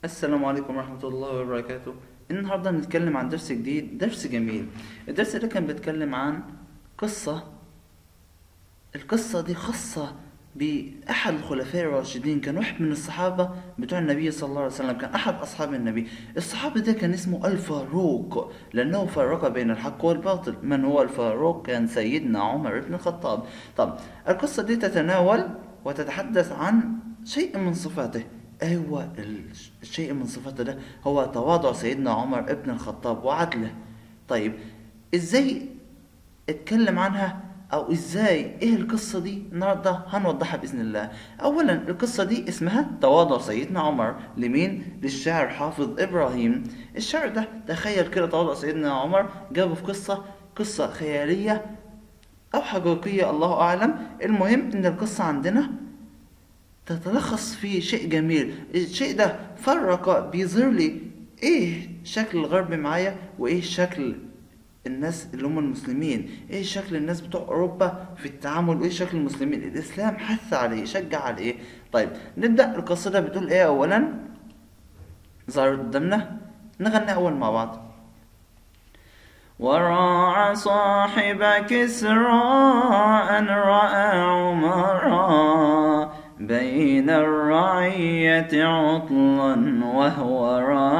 السلام عليكم ورحمة الله وبركاته النهاردة هنتكلم عن درس جديد درس جميل الدرس ده كان بيتكلم عن قصة القصة دي خاصة بأحد الخلفاء الراشدين كان واحد من الصحابة بتوع النبي صلى الله عليه وسلم كان أحد أصحاب النبي الصحابي ده كان اسمه الفاروق لأنه فرق بين الحق والباطل من هو الفاروق كان سيدنا عمر بن الخطاب طب القصة دي تتناول وتتحدث عن شيء من صفاته أيوة الشيء من صفاته ده هو تواضع سيدنا عمر بن الخطاب وعدله طيب ازاي اتكلم عنها او ازاي ايه القصه دي النهارده هنوضحها باذن الله اولا القصه دي اسمها تواضع سيدنا عمر لمين للشاعر حافظ ابراهيم الشاعر ده تخيل كده تواضع سيدنا عمر جابه في قصه قصه خياليه او حقيقيه الله اعلم المهم ان القصه عندنا تتلخص في شيء جميل الشيء ده فرق بيظهر لي ايه شكل الغرب معايا وايه شكل الناس اللي هم المسلمين ايه شكل الناس بتوع اوروبا في التعامل وايه شكل المسلمين الاسلام حث عليه شجع على ايه طيب نبدا القصيده بتقول ايه اولا ظهر قدامنا نغني اول مع بعض وراع صاحب كسرى أن رأى عمرا بين الرعية عطلا وهو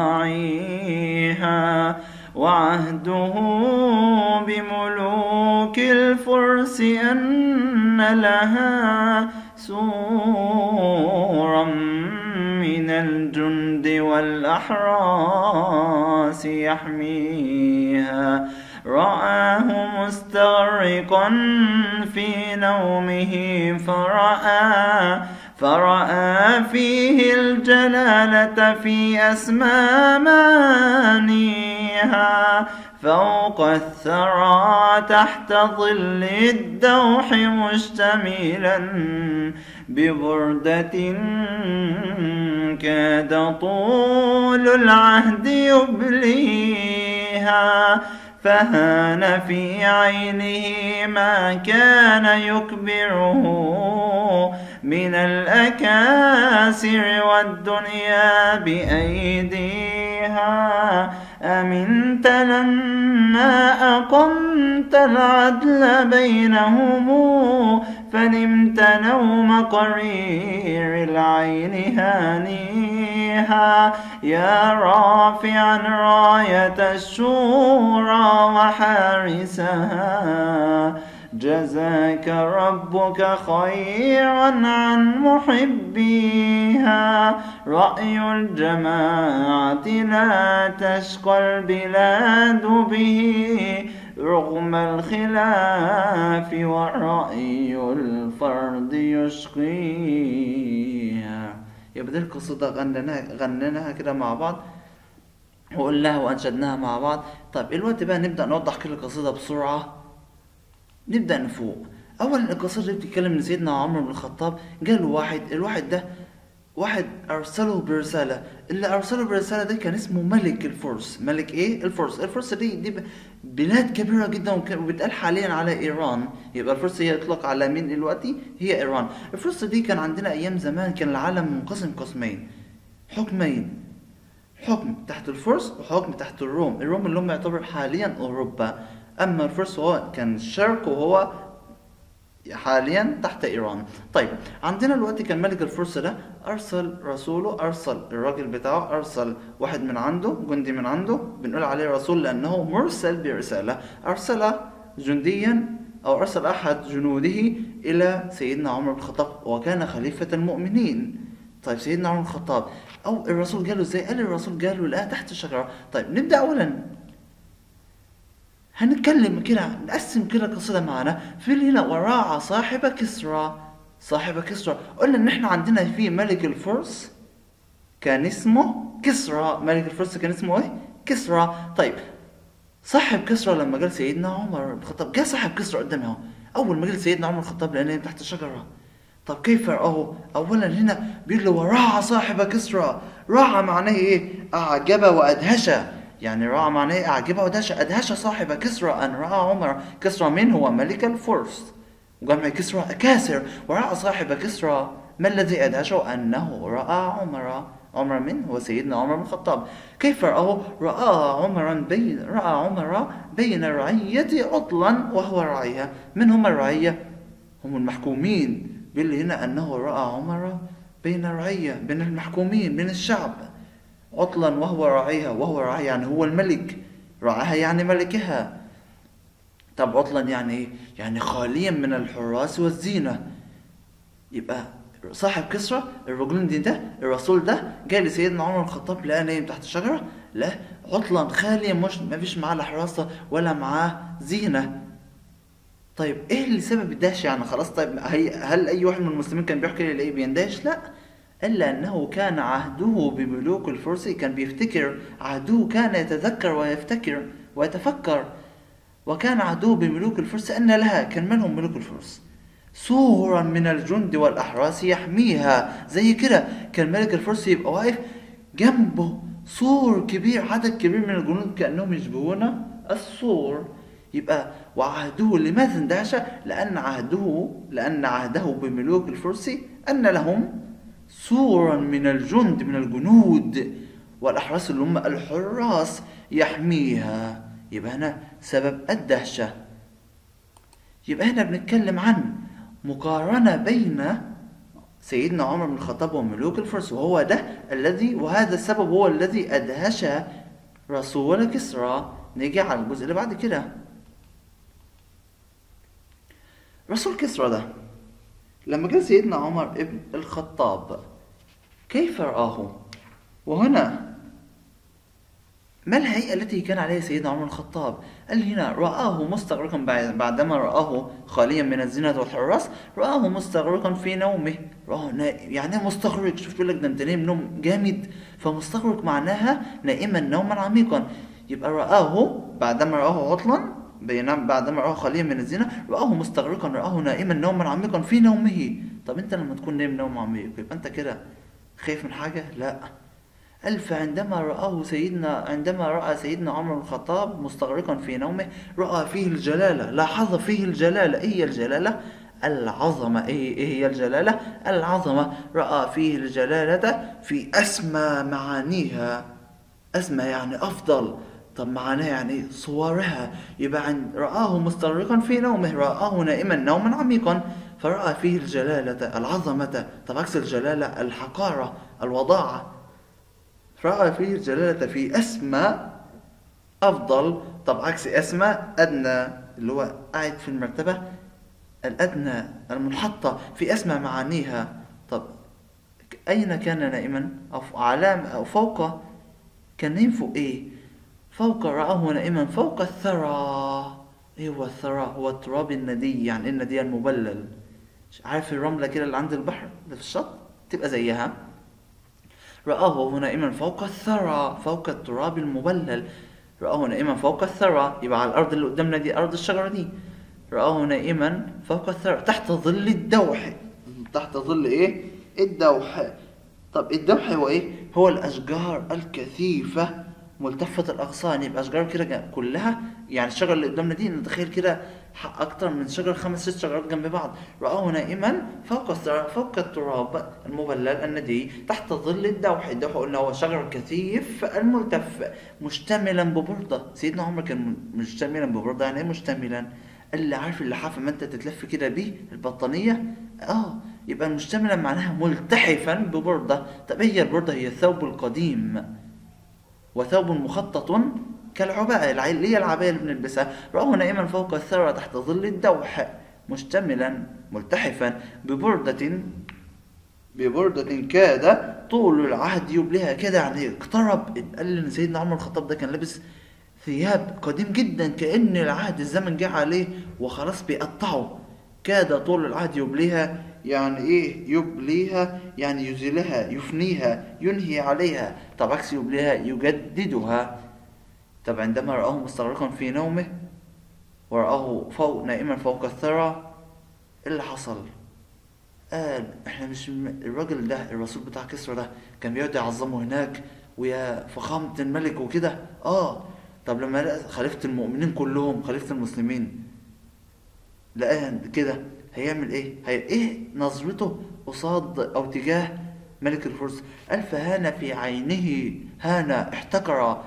راعيها وعهده بملوك الفرس أن لها سورا من الجند والأحراس يحميها رآه مستغرقا في نومه فرأى فرأى فيه الجلالة في أسمى مانيها فوق الثرى تحت ظل الدوح مشتملا ببردة كاد طول العهد يبليها فهان في عينه ما كان يكبره من الأكاسر والدنيا بأيديها أمنت لما أقمت العدل بينهم فنمت نوم قرير العين هانيها يا رافعا راية الشورى وحارسها جزاك ربك خيرا عن محبيها رأي الجماعة لا تشقى البلاد به رغم الخلاف ورأي الفرد يشقيها يبقى دي القصيدة غنيناها غنيناها كده مع بعض وقلناها وأنشدناها مع بعض طيب الوقت بقى نبدأ نوضح كل القصيدة بسرعة نبدأ نفوق أولا القصيدة دي بتتكلم إن سيدنا عمر بن الخطاب جاله واحد الواحد ده واحد أرسله برسالة اللي أرسله برسالة ده كان اسمه ملك الفرس ملك إيه؟ الفرس الفرس دي دي بلاد كبيرة جدا وبتقال حاليا على إيران يبقى الفرس هي يطلق على مين دلوقتي؟ هي إيران الفرس دي كان عندنا أيام زمان كان العالم منقسم قسمين حكمين حكم تحت الفرس وحكم تحت الروم الروم اللي هم يعتبر حاليا أوروبا أما الفرس هو كان الشرق وهو حاليا تحت إيران طيب عندنا دلوقتي كان ملك الفرس ده أرسل رسوله أرسل الراجل بتاعه أرسل واحد من عنده جندي من عنده بنقول عليه رسول لأنه مرسل برسالة أرسل جنديا أو أرسل أحد جنوده إلى سيدنا عمر بن الخطاب وكان خليفة المؤمنين طيب سيدنا عمر بن الخطاب أو الرسول جاله إزاي؟ قال الرسول جاله الآن تحت الشجرة طيب نبدأ أولا هنتكلم كده نقسم كده القصيدة معانا في هنا وراعى صاحب كسرى صاحب كسرى قلنا ان احنا عندنا في ملك الفرس كان اسمه كسرى ملك الفرس كان اسمه ايه كسرى طيب صاحب كسرى لما جال سيدنا عمر بن الخطاب جه صاحب كسرى قدامي اهو اول ما جال سيدنا عمر بن الخطاب لقيناه تحت الشجره طب كيف رآه؟ أولا هنا بيقول له وراعى صاحب كسرى راعى معناه إيه؟ أعجب وأدهش يعني رأى معناه أعجبه ودهش أدهش صاحب كسرى أن رأى عمر كسرى من هو ملك الفرس وجمع كسرى كاسر ورأى صاحب كسرى ما الذي أدهشه أنه رأى عمر عمر من هو سيدنا عمر بن الخطاب كيف رآه رأى عمرا بين رأى عمر بين الرعية عطلا وهو رعية من هم الرعية هم المحكومين بيقول هنا أنه رأى عمر بين الرعية بين المحكومين بين الشعب عطلا وهو راعيها وهو راعي يعني هو الملك رعاها يعني ملكها طب عطلا يعني ايه يعني خاليا من الحراس والزينة يبقى صاحب كسرى الرجلين دي ده الرسول ده جاي لسيدنا عمر الخطاب لقاه نايم تحت الشجرة لا عطلا خاليا مش ما فيش معاه لا حراسة ولا معاه زينة طيب ايه اللي سبب الدهش يعني خلاص طيب هي هل اي واحد من المسلمين كان بيحكي لي الايه بيندهش لا الا انه كان عهده بملوك الفرس كان بيفتكر عهده كان يتذكر ويفتكر ويتفكر وكان عهده بملوك الفرس ان لها كان منهم ملوك الفرس سورا من الجند والاحراس يحميها زي كده كان ملك الفرس يبقى واقف جنبه سور كبير عدد كبير من الجنود كانهم يشبهون السور يبقى وعهده لماذا اندهش؟ لأن عهده لأن عهده بملوك الفرس أن لهم سورا من الجند من الجنود والأحراس اللي هم الحراس يحميها يبقى هنا سبب الدهشة يبقى هنا بنتكلم عن مقارنة بين سيدنا عمر بن الخطاب وملوك الفرس وهو ده الذي وهذا السبب هو الذي أدهش رسول كسرى نيجي على الجزء اللي بعد كده رسول كسرى ده لما جاء سيدنا عمر ابن الخطاب كيف رآه وهنا ما الهيئة التي كان عليها سيدنا عمر الخطاب قال هنا رآه مستغرقا بعدما رآه خاليا من الزينة والحراس رآه مستغرقا في نومه رآه يعني مستغرق شوف بيقول لك ده انت نايم نوم جامد فمستغرق معناها نائما نوما عميقا يبقى رآه بعدما رآه عطلا بينام بعدما رآه خاليا من الزنا رآه مستغرقا رآه نائما نوما عميقا في نومه طب انت لما تكون نايم نوم عميق يبقى انت كده خايف من حاجة لا قال فعندما رآه سيدنا عندما رأى سيدنا عمر بن الخطاب مستغرقا في نومه رأى فيه الجلالة لاحظ فيه الجلالة ايه هي الجلالة العظمة ايه ايه هي الجلالة العظمة رأى فيه الجلالة في أسمى معانيها أسمى يعني أفضل طب معناها يعني صورها يبقى عند رآه مستغرقا في نومه رآه نائما نوما عميقا فرأى فيه الجلالة العظمة طب عكس الجلالة الحقارة الوضاعة رأى فيه الجلالة في أسمى أفضل طب عكس أسمى أدنى اللي هو قاعد في المرتبة الأدنى المنحطة في أسمى معانيها طب أين كان نائما أو علام أو فوق كان نايم فوق إيه فوق رآه نائما فوق الثرى ايه هو الثرى هو التراب الندي يعني ايه الندي المبلل عارف الرملة كده اللي عند البحر اللي في الشط تبقى زيها رآه نائما فوق الثرى فوق التراب المبلل رآه نائما فوق الثرى يبقى على الأرض اللي قدامنا دي أرض الشجرة دي رآه نائما فوق الثرى تحت ظل الدوح تحت ظل إيه؟ الدوح طب الدوح هو إيه؟ هو الأشجار الكثيفة ملتفة الأغصان يبقى أشجار كده كلها يعني الشجرة اللي قدامنا دي نتخيل كده أكتر من شجر خمس ست شجرات جنب بعض رآه نائما فوق فوق التراب المبلل الندي تحت ظل الدوح الدوح قلنا هو شجر كثيف الملتف مشتملا ببردة سيدنا عمر كان مشتملا ببردة يعني ايه مشتملا اللي عارف اللحافة ما انت تتلف كده بيه البطانية اه يبقى مشتملا معناها ملتحفا ببردة طب ايه هي البردة هي الثوب القديم وثوب مخطط كالعباءة اللي هي العباية اللي بنلبسها رآه نائما فوق الثرى تحت ظل الدوح مشتملا ملتحفا ببردة ببردة كاد طول العهد يبلها كده يعني اقترب قال ان سيدنا عمر الخطاب ده كان لابس ثياب قديم جدا كأن العهد الزمن جه عليه وخلاص بيقطعه كاد طول العهد يبليها يعني ايه يبليها يعني يزيلها يفنيها ينهي عليها طب عكس يبليها يجددها طب عندما رآه مستغرقا في نومه ورآه فوق نائما فوق الثرى ايه اللي حصل قال احنا مش الراجل ده الرسول بتاع كسرى ده كان بيقعد يعظمه هناك ويا فخامة الملك وكده اه طب لما لقى خليفة المؤمنين كلهم خليفة المسلمين لقاها كده هيعمل ايه؟ هي ايه نظرته قصاد او تجاه ملك الفرس قال فهان في عينه هان احتقر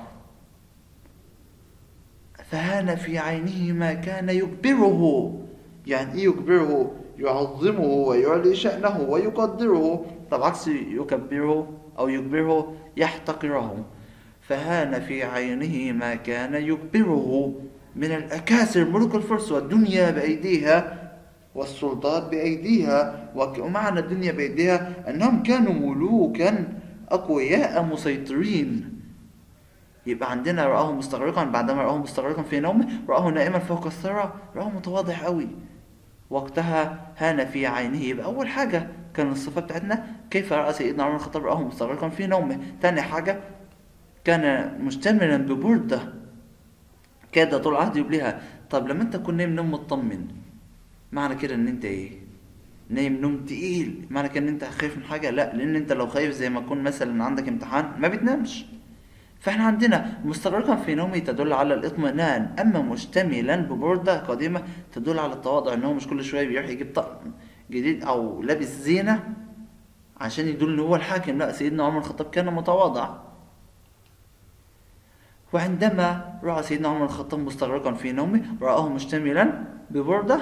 فهان في عينه ما كان يكبره يعني ايه يكبره يعظمه ويعلي شأنه ويقدره طب عكس يكبره أو يكبره يحتقره فهان في عينه ما كان يكبره من الأكاسر ملوك الفرس والدنيا بأيديها والسلطات بأيديها ومعنى الدنيا بأيديها أنهم كانوا ملوكا أقوياء مسيطرين يبقى عندنا رآه مستغرقا بعدما رآه مستغرقا في نومه رآه نائما فوق الثرى رآه متواضع قوي وقتها هان في عينه يبقى أول حاجة كان الصفة بتاعتنا كيف رأى سيدنا عمر الخطاب رآه مستغرقا في نومه تاني حاجة كان مشتملا ببردة كاد طول عهده يبليها طب لما انت تكون نايم نوم مطمن معنى كده ان انت ايه نايم نوم تقيل معنى كده ان انت خايف من حاجه لا لان انت لو خايف زي ما تكون مثلا عندك امتحان ما بتنامش فاحنا عندنا مستغرقا في نومه تدل على الاطمئنان اما مشتملا ببرده قديمه تدل على التواضع ان هو مش كل شويه بيروح يجيب طقم جديد او لابس زينه عشان يدل ان هو الحاكم لا سيدنا عمر الخطاب كان متواضع وعندما رأى سيدنا عمر الخطاب مستغرقا في نومه رآه مشتملا ببردة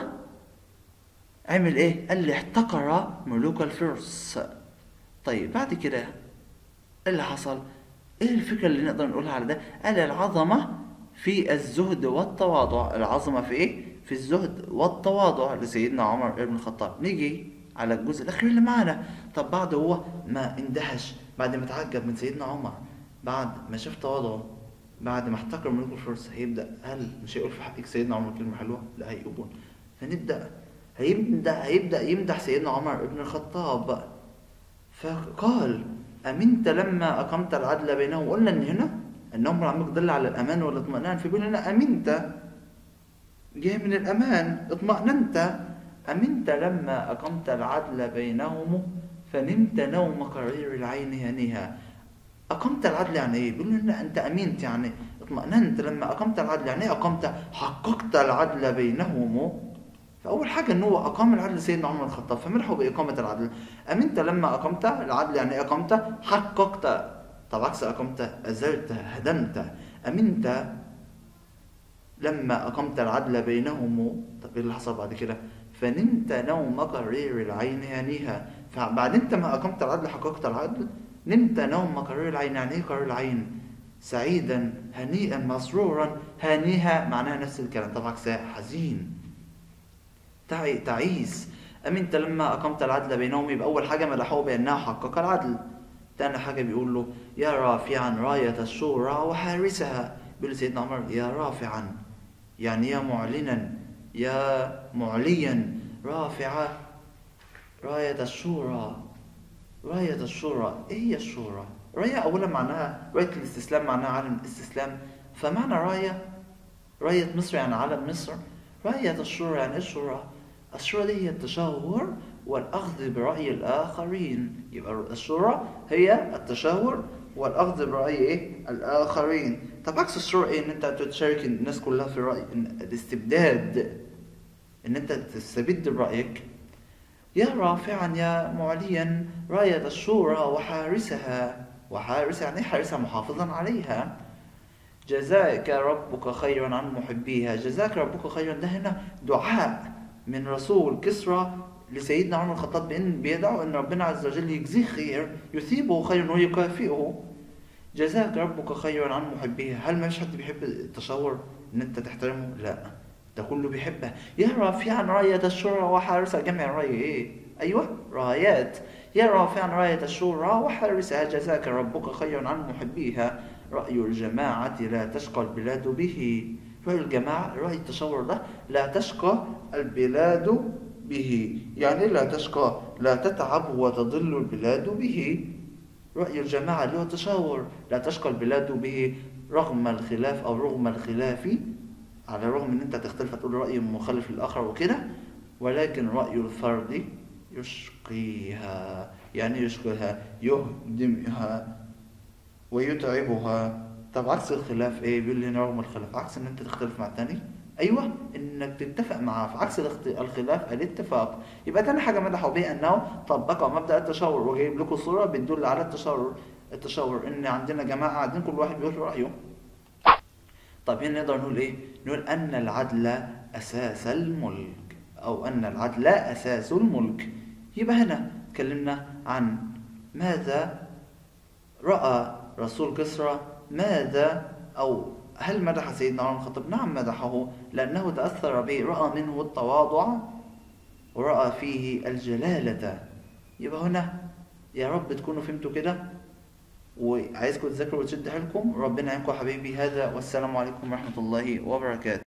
عمل ايه؟ قال لي احتقر ملوك الفرس طيب بعد كده ايه اللي حصل؟ ايه الفكرة اللي نقدر نقولها على ده؟ قال العظمة في الزهد والتواضع العظمة في ايه؟ في الزهد والتواضع لسيدنا عمر بن الخطاب نيجي على الجزء الأخير اللي معانا طب بعد هو ما اندهش بعد ما تعجب من سيدنا عمر بعد ما شاف تواضعه بعد ما احتكر ملوك الفرس هيبدا هل مش هيقول في حقك سيدنا عمر كلمه حلوه؟ لا هيقول فنبدا هيبدا هيبدا يمدح سيدنا عمر بن الخطاب فقال امنت لما اقمت العدل بينهم قلنا ان هنا النمر عم يدل على الامان والاطمئنان فبيقول لنا امنت جاي من الامان اطمأننت امنت لما اقمت العدل بينهم فنمت نوم قرير العين هنيها أقمت العدل يعني إيه؟ بيقول لنا أنت أمنت يعني اطمأننت لما أقمت العدل يعني إيه أقمت؟ حققت العدل بينهم فأول حاجة إن هو أقام العدل سيدنا عمر الخطاب فملحوا بإقامة العدل أمنت لما أقمت العدل يعني إيه أقمت؟ حققت طب عكس أقمت أزلت هدمت أمنت لما أقمت العدل بينهم طب إيه اللي حصل بعد كده؟ فنمت نوم قرير العين هنيها فبعد أنت ما أقمت العدل حققت العدل نمت نوم قرير العين يعني ايه قرير العين سعيدا هنيئا مسرورا هانيها معناها نفس الكلام طبعا حزين تعي تعيس أمنت لما أقمت العدل بينهم يبقى أول حاجة مدحوه بأنها حقق العدل تاني حاجة بيقول له يا رافعا راية الشورى وحارسها بيقول سيدنا عمر يا رافعا يعني يا معلنا يا معليا رافعة راية الشورى راية الشورى ايه هي الشورى؟ راية اولا معناها راية الاستسلام معناها علم الاستسلام فمعنى راية راية مصر يعني علم مصر راية الشورى يعني ايه الشورى؟ الشورى دي هي التشاور والأخذ برأي الآخرين يبقى الشورى هي التشاور والأخذ برأي إيه؟ الآخرين طب عكس الشورى إيه؟ إن أنت تشارك الناس كلها في الرأي إن الاستبداد إن أنت تستبد برأيك يا رافعا يا معليا راية الشورى وحارسها وحارسها يعني حارسها محافظا عليها جزاك ربك خيرا عن محبيها جزاك ربك خيرا ده هنا دعاء من رسول كسرى لسيدنا عمر الخطاب بان بيدعو ان ربنا عز وجل يجزيه خير يثيبه خيرا ويكافئه جزاك ربك خيرا عن محبيها هل ما فيش حد بيحب التشاور ان انت تحترمه لا ده كله بيحبها يا رافعا راية الشورى وحارسها جمع راية ايه ايوه رايات يا رافعا راية الشورى وحارسها جزاك ربك خيرا عن محبيها رأي الجماعة لا تشقى البلاد به رأي الجماعة رأي التشاور ده لا تشقى البلاد به يعني لا تشقى لا تتعب وتضل البلاد به رأي الجماعة اللي هو التشاور لا تشقى البلاد به رغم الخلاف أو رغم الخلاف على الرغم ان انت تختلف تقول رأي مخالف للآخر وكده ولكن رأي الفرد يشقيها يعني يشقيها يهدمها ويتعبها طب عكس الخلاف ايه بيقول لي رغم الخلاف عكس ان انت تختلف مع التاني ايوه انك تتفق معاه في عكس الاخت- الخلاف الاتفاق يبقى تاني حاجه مدحوا بيه انه طبقوا مبدا التشاور وجايب لكم صوره بتدل على التشاور التشاور ان عندنا جماعه قاعدين كل واحد بيقول رايه طب هنا نقدر نقول ايه نقول ان العدل اساس الملك او ان العدل اساس الملك يبقى هنا اتكلمنا عن ماذا راى رسول كسرى ماذا او هل مدح سيدنا عمر بن الخطاب نعم مدحه لانه تاثر به راى منه التواضع وراى فيه الجلاله يبقى هنا يا رب تكونوا فهمتوا كده وعايزكم تذاكروا وتشد حيلكم ربنا يعينكم يا حبيبي هذا والسلام عليكم ورحمه الله وبركاته